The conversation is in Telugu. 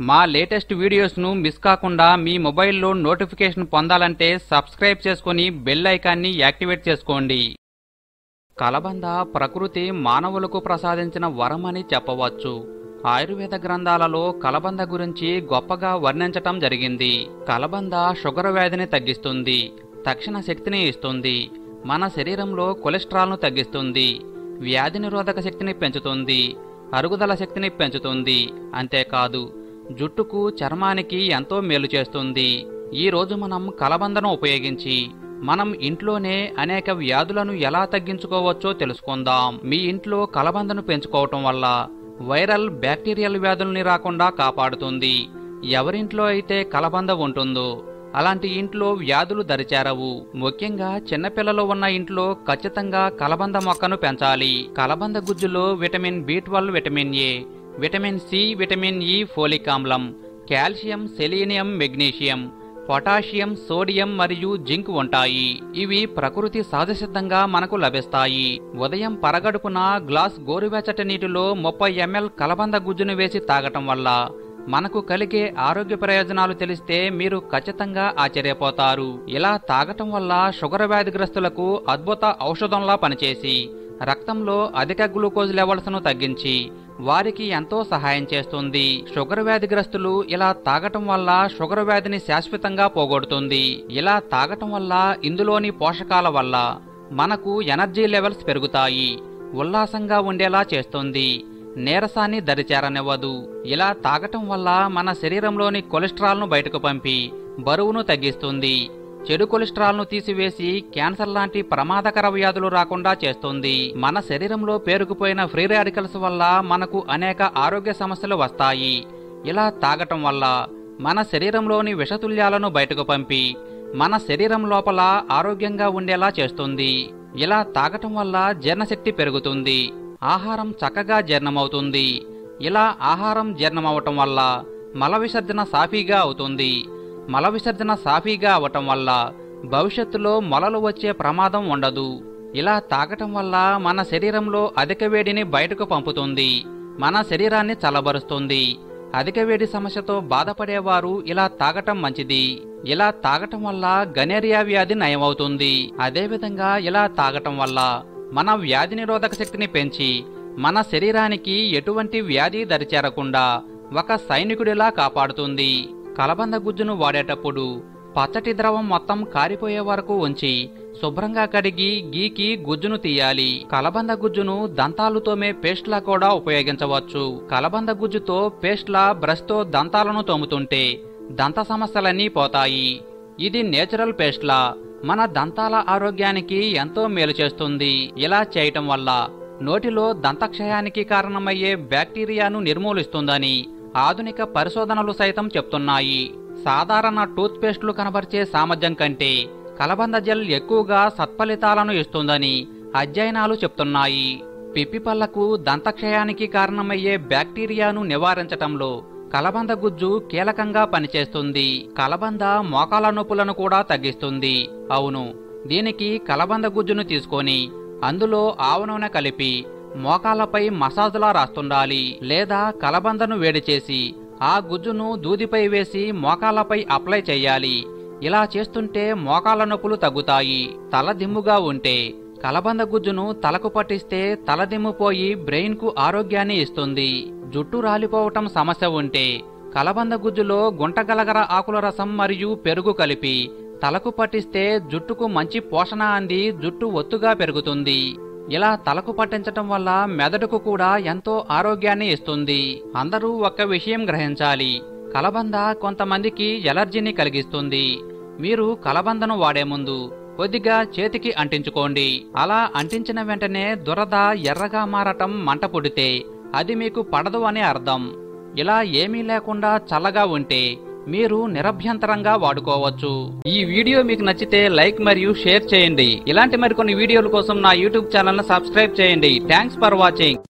మా లేటెస్ట్ వీడియోస్ను మిస్ కాకుండా మీ మొబైల్లో నోటిఫికేషన్ పొందాలంటే సబ్స్క్రైబ్ చేసుకుని బెల్ ఐకాన్ని యాక్టివేట్ చేసుకోండి కలబంద ప్రకృతి మానవులకు ప్రసాదించిన వరమని చెప్పవచ్చు ఆయుర్వేద గ్రంథాలలో కలబంద గురించి గొప్పగా వర్ణించటం జరిగింది కలబంద షుగర్ వ్యాధిని తగ్గిస్తుంది తక్షణ శక్తిని ఇస్తుంది మన శరీరంలో కొలెస్ట్రాల్ను తగ్గిస్తుంది వ్యాధి నిరోధక శక్తిని పెంచుతుంది అరుగుదల శక్తిని పెంచుతుంది అంతేకాదు జుట్టుకు చర్మానికి ఎంతో మేలు చేస్తుంది ఈ రోజు మనం కలబందను ఉపయోగించి మనం ఇంట్లోనే అనేక వ్యాధులను ఎలా తగ్గించుకోవచ్చో తెలుసుకుందాం మీ ఇంట్లో కలబందను పెంచుకోవటం వల్ల వైరల్ బ్యాక్టీరియల్ వ్యాధుల్ని రాకుండా కాపాడుతుంది ఎవరింట్లో అయితే కలబంద ఉంటుందో అలాంటి ఇంట్లో వ్యాధులు దరిచేరవు ముఖ్యంగా చిన్నపిల్లలు ఉన్న ఇంట్లో ఖచ్చితంగా కలబంద మొక్కను పెంచాలి కలబంద గుజ్జులో vitamin B twelve vitamin A vitamin C vitamin E folic ఆమ్లం calcium selenium magnesium potassium sodium మరియు జింక్ ఉంటాయి ఇవి ప్రకృతి సహజసిద్ధంగా మనకు లభిస్తాయి ఉదయం పరగడుపున గ్లాస్ గోరువెచ్చటి నీటిలో ముప్పై ఎంఎల్ కలబంద గుజ్జును వేసి తాగటం వల్ల మనకు కలిగే ఆరోగ్య ప్రయోజనాలు తెలిస్తే మీరు ఖచ్చితంగా ఆశ్చర్యపోతారు ఇలా తాగటం వల్ల షుగర్ వ్యాధిగ్రస్తులకు అద్భుత ఔషధంలా పనిచేసి రక్తంలో అధిక గ్లూకోజ్ లెవెల్స్ ను తగ్గించి వారికి ఎంతో సహాయం చేస్తుంది షుగర్ వ్యాధిగ్రస్తులు ఇలా తాగటం వల్ల షుగర్ వ్యాధిని శాశ్వతంగా పోగొడుతుంది ఇలా తాగటం వల్ల ఇందులోని పోషకాల వల్ల మనకు ఎనర్జీ లెవెల్స్ పెరుగుతాయి ఉల్లాసంగా ఉండేలా చేస్తుంది నీరసాన్ని దరిచేరనివ్వదు ఇలా తాగటం వల్ల మన శరీరంలోని కొలెస్ట్రాల్ను బయటకు పంపి బరువును తగ్గిస్తుంది చెడు కొలెస్ట్రాల్ను తీసివేసి క్యాన్సర్ లాంటి ప్రమాదకర వ్యాధులు రాకుండా చేస్తుంది మన శరీరంలో పేరుకుపోయిన ఫ్రీ రాడికల్స్ వల్ల మనకు అనేక ఆరోగ్య సమస్యలు వస్తాయి ఇలా తాగటం వల్ల మన శరీరంలోని విషతుల్యాలను బయటకు పంపి మన శరీరం లోపల ఆరోగ్యంగా ఉండేలా చేస్తుంది ఇలా తాగటం వల్ల జీర్ణశక్తి పెరుగుతుంది ఆహారం చక్కగా జీర్ణమవుతుంది ఇలా ఆహారం జీర్ణమవటం వల్ల మల విసర్జన సాఫీగా అవుతుంది మల విసర్జన సాఫీగా అవటం వల్ల భవిష్యత్తులో మొలలు వచ్చే ప్రమాదం ఉండదు ఇలా తాగటం వల్ల మన శరీరంలో అధిక వేడిని బయటకు పంపుతుంది మన శరీరాన్ని చల్లబరుస్తుంది అధిక వేడి సమస్యతో బాధపడేవారు ఇలా తాగటం మంచిది ఇలా తాగటం వల్ల గనేరియా వ్యాధి నయమవుతుంది అదేవిధంగా ఇలా తాగటం వల్ల మన వ్యాధి నిరోధక శక్తిని పెంచి మన శరీరానికి ఎటువంటి వ్యాధి దరిచేరకుండా ఒక సైనికుడిలా కాపాడుతుంది కలబంద గుజ్జును వాడేటప్పుడు పచ్చటి ద్రవం మొత్తం కారిపోయే వరకు ఉంచి శుభ్రంగా కడిగి గీకి గుజ్జును తీయాలి కలబంద గుజ్జును దంతాలు తోమే పేస్ట్లా కూడా ఉపయోగించవచ్చు కలబంద గుజ్జుతో పేస్ట్లా బ్రష్తో దంతాలను తోముతుంటే దంత సమస్యలన్నీ పోతాయి ఇది నేచురల్ పేస్ట్లా మన దంతాల ఆరోగ్యానికి ఎంతో మేలు చేస్తుంది ఇలా చేయటం వల్ల నోటిలో దంతక్షయానికి కారణమయ్యే బ్యాక్టీరియాను నిర్మూలిస్తుందని ఆధునిక పరిశోధనలు సైతం చెప్తున్నాయి సాధారణ టూత్ పేస్టులు కనబరిచే సామర్థ్యం కంటే కలబంద జెల్ ఎక్కువగా సత్ఫలితాలను ఇస్తుందని అధ్యయనాలు చెప్తున్నాయి పిప్పి పళ్లకు దంతక్షయానికి కారణమయ్యే బ్యాక్టీరియాను నివారించటంలో కలబంద గుజ్జు కీలకంగా పనిచేస్తుంది కలబంద మోకాల నొప్పులను కూడా తగ్గిస్తుంది అవును దీనికి కలబంద గుజ్జును తీసుకొని అందులో ఆవ నూనె కలిపి మోకాలపై మసాజులా రాస్తుండాలి లేదా కలబందను వేడి చేసి ఆ గుజ్జును దూదిపై వేసి మోకాలపై అప్లై చేయాలి ఇలా చేస్తుంటే మోకాల నొప్పులు తగ్గుతాయి తల దిమ్ముగా ఉంటే కలబంద గుజ్జును తలకు పట్టిస్తే తలదిమ్ము పోయి బ్రెయిన్ కు ఆరోగ్యాన్ని ఇస్తుంది జుట్టు రాలిపోవటం సమస్య ఉంటే కలబంద గుజ్జులో గుంటగలగర ఆకుల రసం మరియు పెరుగు కలిపి తలకు పట్టిస్తే జుట్టుకు మంచి పోషణ అంది జుట్టు ఒత్తుగా పెరుగుతుంది ఇలా తలకు పట్టించటం వల్ల మెదడుకు కూడా ఎంతో ఆరోగ్యాన్ని ఇస్తుంది అందరూ ఒక్క విషయం గ్రహించాలి కలబంద కొంతమందికి ఎలర్జీని కలిగిస్తుంది మీరు కలబందను వాడే ముందు కొద్దిగా చేతికి అంటించుకోండి అలా అంటించిన వెంటనే దురద ఎర్రగా మారటం మంట పుడితే అది మీకు పడదు అని అర్థం ఇలా ఏమీ లేకుండా చల్లగా ఉంటే మీరు నిరభ్యంతరంగా వాడుకోవచ్చు ఈ వీడియో మీకు నచ్చితే లైక్ మరియు షేర్ చేయండి ఇలాంటి మరికొన్ని వీడియోల కోసం నా యూట్యూబ్ ఛానల్ ను సబ్స్క్రైబ్ చేయండి థ్యాంక్స్ ఫర్ వాచింగ్